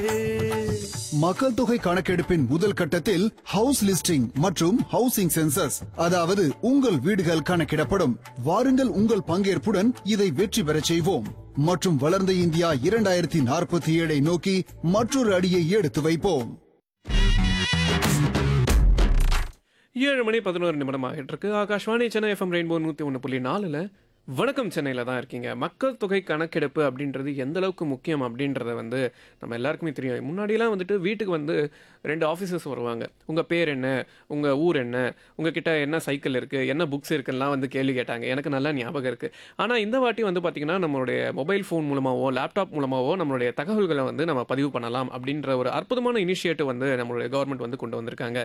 மக்கள் தொகை கணக்கெடுப்பின் முதல் கட்டத்தில் ஹவுஸ் லிஸ்டிங் மற்றும் ஹவுசிங் சென்சஸ் அதாவது உங்கள் வீடுகள் கணக்கிடப்படும் வாருங்கள் உங்கள் பங்கேற்புடன் இதை வெற்றி பெறச் செய்வோம் மற்றும் வளர்ந்த இந்தியா இரண்டாயிரத்தி நாற்பத்தி ஏழை நோக்கி மற்றொரு அடியை எடுத்து வைப்போம் ஏழு மணி பதினோரு நிமிடம் ஆகிட்டு இருக்கு ஆகாஷ்வாணி சென்னை எஃப்எம் ரெயின்போ நூற்றி ஒன்று புள்ளி நாலில் வணக்கம் சென்னையில் தான் இருக்கீங்க மக்கள் தொகை கணக்கெடுப்பு அப்படின்றது எந்த அளவுக்கு முக்கியம் அப்படின்றத வந்து நம்ம எல்லாருக்குமே தெரியும் முன்னாடிலாம் வந்துட்டு வீட்டுக்கு வந்து ரெண்டு ஆஃபீஸர்ஸ் வருவாங்க உங்கள் பேர் என்ன உங்கள் ஊர் என்ன உங்ககிட்ட என்ன சைக்கிள் இருக்குது என்ன புக்ஸ் இருக்குலாம் வந்து கேள்வி கேட்டாங்க எனக்கு நல்லா ஞாபகம் இருக்குது ஆனால் இந்த வாட்டி வந்து பார்த்திங்கன்னா நம்மளுடைய மொபைல் ஃபோன் மூலமாகவோ லேப்டாப் மூலமாகவோ நம்மளுடைய தகவல்களை வந்து நம்ம பதிவு பண்ணலாம் அப்படின்ற ஒரு அற்புதமான இனிஷியேட்டிவ் வந்து நம்மளுடைய கவர்மெண்ட் வந்து கொண்டு வந்திருக்காங்க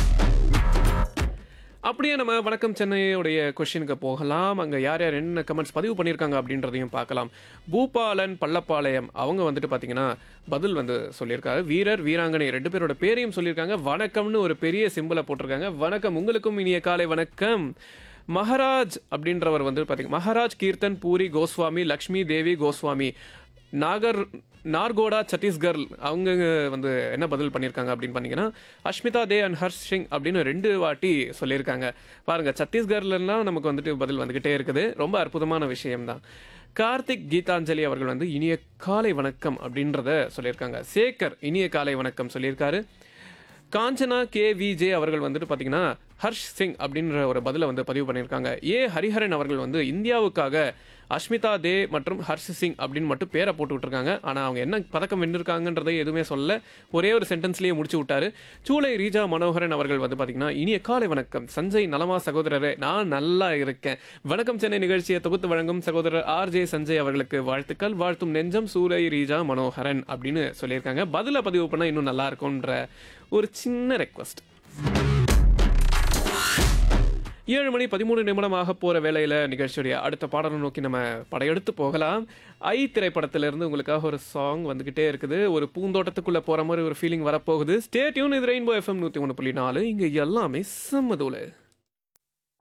அப்படியே நம்ம வணக்கம் சென்னையுடைய கொஷினுக்கு போகலாம் அங்கே யார் யார் என்ன கமெண்ட்ஸ் பதிவு பண்ணியிருக்காங்க அப்படின்றதையும் பார்க்கலாம் பூபாலன் பள்ளப்பாளையம் அவங்க வந்துட்டு பார்த்தீங்கன்னா பதில் வந்து சொல்லியிருக்காரு வீரர் வீராங்கனை ரெண்டு பேரோட பேரையும் சொல்லியிருக்காங்க வணக்கம்னு ஒரு பெரிய சிம்பிளை போட்டிருக்காங்க வணக்கம் உங்களுக்கும் இனிய காலை வணக்கம் மகாராஜ் அப்படின்றவர் வந்து பார்த்தீங்க மகாராஜ் கீர்த்தன் பூரி கோஸ்வாமி லக்ஷ்மி தேவி கோஸ்வாமி நாகர் நார்கோடா சத்தீஸ்கர் அவங்க வந்து என்ன பதில் பண்ணியிருக்காங்க அப்படின்னு பார்த்தீங்கன்னா அஷ்மிதா தே அண்ட் ஹர்ஷ் சிங் அப்படின்னு ரெண்டு வாட்டி சொல்லியிருக்காங்க பாருங்கள் சத்தீஸ்கர்லாம் நமக்கு வந்துட்டு பதில் வந்துக்கிட்டே இருக்குது ரொம்ப அற்புதமான விஷயம்தான் கார்த்திக் கீதாஞ்சலி அவர்கள் வந்து இனிய காலை வணக்கம் அப்படின்றத சொல்லியிருக்காங்க சேகர் இனிய காலை வணக்கம் சொல்லியிருக்காரு காஞ்சனா கே விஜே அவர்கள் வந்துட்டு பார்த்தீங்கன்னா ஹர்ஷ் சிங் அப்படின்ற ஒரு பதிலை வந்து பதிவு பண்ணியிருக்காங்க ஏ ஹரிஹரன் அவர்கள் வந்து இந்தியாவுக்காக அஷ்மிதா தே மற்றும் ஹர்ஷ் சிங் அப்படின்னு மட்டும் பேரை போட்டு விட்டுருக்காங்க ஆனால் அவங்க என்ன பதக்கம் வென்றிருக்காங்கன்றதை எதுவுமே சொல்ல ஒரே ஒரு சென்டென்ஸ்லேயே முடிச்சு விட்டாரு சூளை ரீஜா மனோகரன் அவர்கள் வந்து பார்த்தீங்கன்னா இனிய காலை வணக்கம் சஞ்சய் நலமா சகோதரரே நான் நல்லா இருக்கேன் வணக்கம் சென்னை நிகழ்ச்சியை தொகுத்து வழங்கும் சகோதரர் ஆர் ஜே சஞ்சய் அவர்களுக்கு வாழ்த்துக்கள் வாழ்த்தும் நெஞ்சம் சூளை ரீஜா மனோகரன் அப்படின்னு சொல்லியிருக்காங்க பதிலை பதிவு பண்ணால் இன்னும் நல்லா இருக்கும்ன்ற ஒரு சின்ன ரெக்வஸ்ட் ஏழு மணி பதிமூணு நிமிடமாக போகிற வேலையில் நிகழ்ச்சியுடைய அடுத்த பாடலை நோக்கி நம்ம படையெடுத்து போகலாம் ஐ திரைப்படத்திலிருந்து உங்களுக்காக ஒரு சாங் வந்துக்கிட்டே இருக்குது ஒரு பூந்தோட்டத்துக்குள்ளே போகிற மாதிரி ஒரு ஃபீலிங் வரப்போகுது ஸ்டே டியூன் இது ரெயின்போ எஃப்எம் நூற்றி ஒன்று புள்ளி நாலு இங்கே எல்லாமே செம்மதூளு